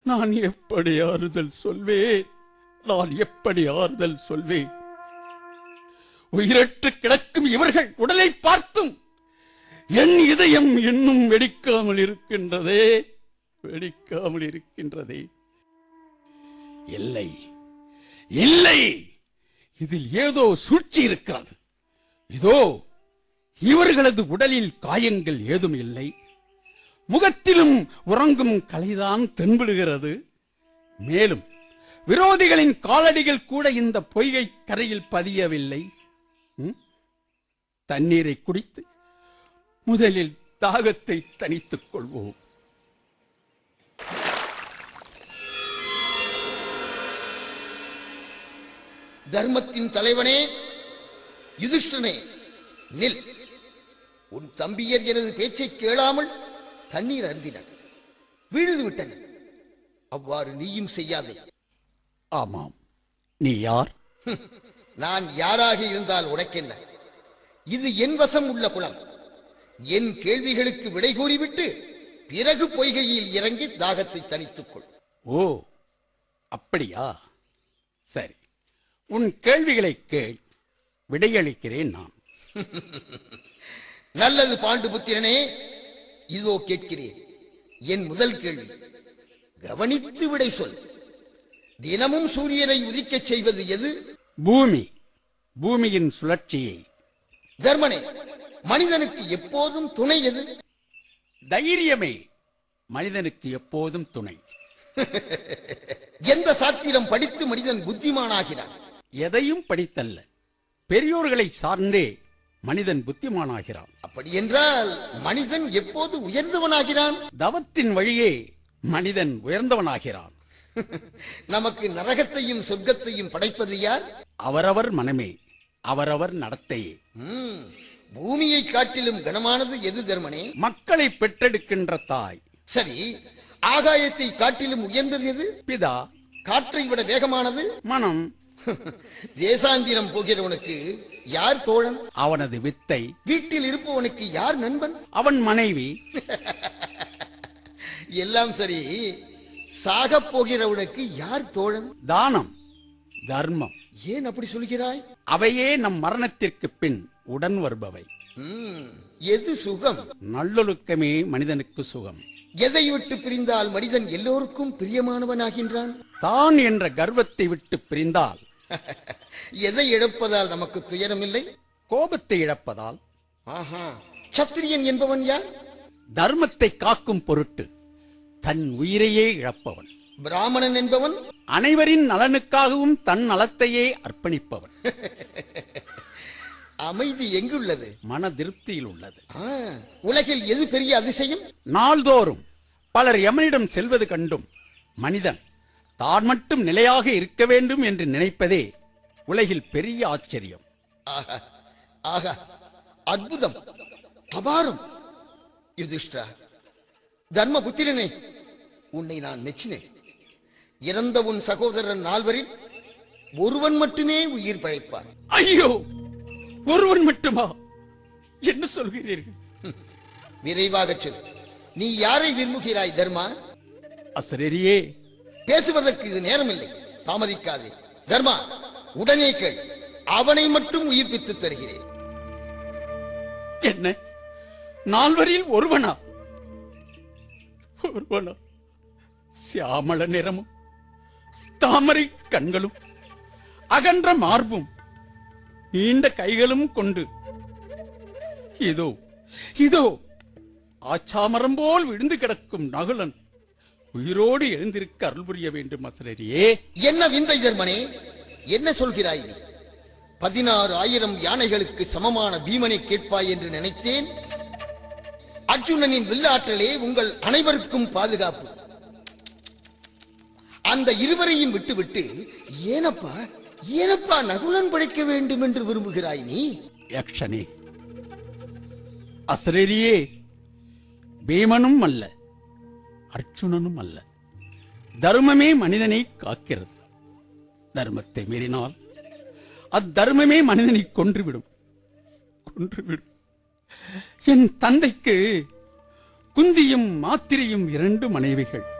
நான் எப்படி ஆறுதல் சொல்வேன் நான் எப்படி ஆறுதல் சொல்வேன் உயிரற்று கிடக்கும் இவர்கள் உடலை பார்த்தும் என் இதயம் இன்னும் வெடிக்காமல் இருக்கின்றதே வெடிக்காமல் இருக்கின்றதே இல்லை இல்லை இதில் ஏதோ சூழ்ச்சி இருக்கிறது இதோ இவர்களது உடலில் காயங்கள் ஏதும் இல்லை முகத்திலும் உறங்கும் கலைதான் தென்படுகிறது மேலும் விரோதிகளின் காலடிகள் கூட இந்த பொய்கை கரையில் பதியவில்லை ம்? தண்ணீரை குடித்து முதலில் தாகத்தை தணித்துக் கொள்வோம் தர்மத்தின் தலைவனே யுதிஷ்டனே நில் உன் தம்பியர் எனது பேச்சை கேளாமல் தண்ணீர் அருந்தினர் வீழ்ந்து விட்டனர் அவ்வாறு நீயும் செய்யாதே ஆமாம் நீ யார் நான் யாராக இருந்தால் உனக்கென்ன இது என் வசம் உள்ள குளம் என் கேள்விகளுக்கு விடை கூறிவிட்டு பிறகு பொய்கையில் இறங்கி தாகத்தை தணித்துக் கொள் ஓ அப்படியா சரி உன் கேள்விகளை கேள் விடையளிக்கிறேன் நான் நல்லது பாண்டுபுத்திரனே இதோ கேட்கிறேன் என் முதல் கேள்வி கவனித்து விடை சொல் தினமும் சூரியனை உதிக்கச் செய்வது எது பூமி பூமியின் சுழற்சியை தர்மனே மனிதனுக்கு எப்போதும் துணை எது தைரியமே மனிதனுக்கு எப்போதும் துணை எந்த சாத்திரம் படித்து மனிதன் புத்திமானாகிறான் எதையும் படித்தல்ல பெரியோர்களை சார்ந்தே மனிதன் புத்திமானாகிறான் அப்படி என்றால் மனிதன் எப்போது உயர்ந்தவனாகிறான் தவத்தின் வழியே மனிதன் உயர்ந்தவனாகிறான் நமக்கு நரகத்தையும் சொர்க்கத்தையும் படைப்பது யார் அவரவர் மனமே அவரவர் நடத்தையே ம், பூமியை காட்டிலும் கனமானது எது தர்மனே மக்களை பெற்றெடுக்கின்ற தாய் சரி ஆகாயத்தை காட்டிலும் உயர்ந்தது எது பிதா காற்றை விட வேகமானது மனம் தேசாந்திரம் போகிறவனுக்கு யார் தோழன் அவனது வித்தை வீட்டில் இருப்பவனுக்கு யார் நண்பன் அவன் மனைவி எல்லாம் சரி சாகப் போகிறவனுக்கு யார் தோழன் தானம் தர்மம் ஏன் அப்படி சொல்கிறாய் அவையே நம் மரணத்திற்கு பின் உடன் வருபவை ம், எது சுகம் நல்லொழுக்கமே மனிதனுக்கு சுகம் எதை விட்டு பிரிந்தால் மனிதன் எல்லோருக்கும் பிரியமானவனாகின்றான் தான் என்ற கர்வத்தை விட்டு பிரிந்தால் எதை இழப்பதால் நமக்கு துயரமில்லை கோபத்தை இழப்பதால் ஆஹா சத்திரியன் என்பவன் யார் தர்மத்தை காக்கும் பொருட்டு தன் உயிரையே இழப்பவன் பிராமணன் என்பவன் அனைவரின் நலனுக்காகவும் தன் நலத்தையே அர்ப்பணிப்பவன் அமைதி எங்குள்ளது மன திருப்தியில் உள்ளது ஆ, உலகில் எது பெரிய அதிசயம் நாள்தோறும் பலர் யமனிடம் செல்வது கண்டும் மனிதன் தான் மட்டும் நிலையாக இருக்க வேண்டும் என்று நினைப்பதே உலகில் பெரிய ஆச்சரியம் ஆஹா ஆஹா அற்புதம் அபாரம் யுதிஷ்டா தர்மபுத்திரனே உன்னை நான் மெச்சினேன் இறந்த உன் சகோதரன் நால்வரில் ஒருவன் மட்டுமே உயிர் பழைப்பான் ஐயோ ஒருவன் மட்டுமா என்ன சொல்கிறீர்கள் விரைவாகச் சொல் நீ யாரை விரும்புகிறாய் தர்மா அசரரியே பேசுவதற்கு இது நேரமில்லை தாமதிக்காதே தர்மா உடனே கேள் அவனை மட்டும் உயிர்ப்பித்து தருகிறேன் என்ன நால்வரில் ஒருவனா ஒருவனா சியாமள நிறமும் தாமரை கண்களும் அகன்ற மார்பும் நீண்ட கைகளும் கொண்டு இதோ இதோ ஆச்சாமரம் போல் விழுந்து கிடக்கும் நகுலன் உயிரோடு எழுந்திருக்க அருள் புரிய வேண்டும் அசரரியே என்ன விந்தை தர்மனே என்ன சொல்கிறாய் நீ பதினாறு ஆயிரம் யானைகளுக்கு சமமான பீமனை கேட்பாய் என்று நினைத்தேன் அர்ஜுனனின் வில்லாற்றலே உங்கள் அனைவருக்கும் பாதுகாப்பு அந்த இருவரையும் விட்டுவிட்டு ஏனப்பா ஏனப்பா நகுலன் படைக்க வேண்டும் என்று விரும்புகிறாய் நீ யக்ஷனே அசரரியே பீமனும் அல்ல அர்ச்சுனனும் அல்ல தர்மமே மனிதனை காக்கிறது தர்மத்தை மீறினால் அத்தர்மமே மனிதனை கொன்றுவிடும் கொன்றுவிடும் என் தந்தைக்கு குந்தியும் மாத்திரையும் இரண்டு மனைவிகள்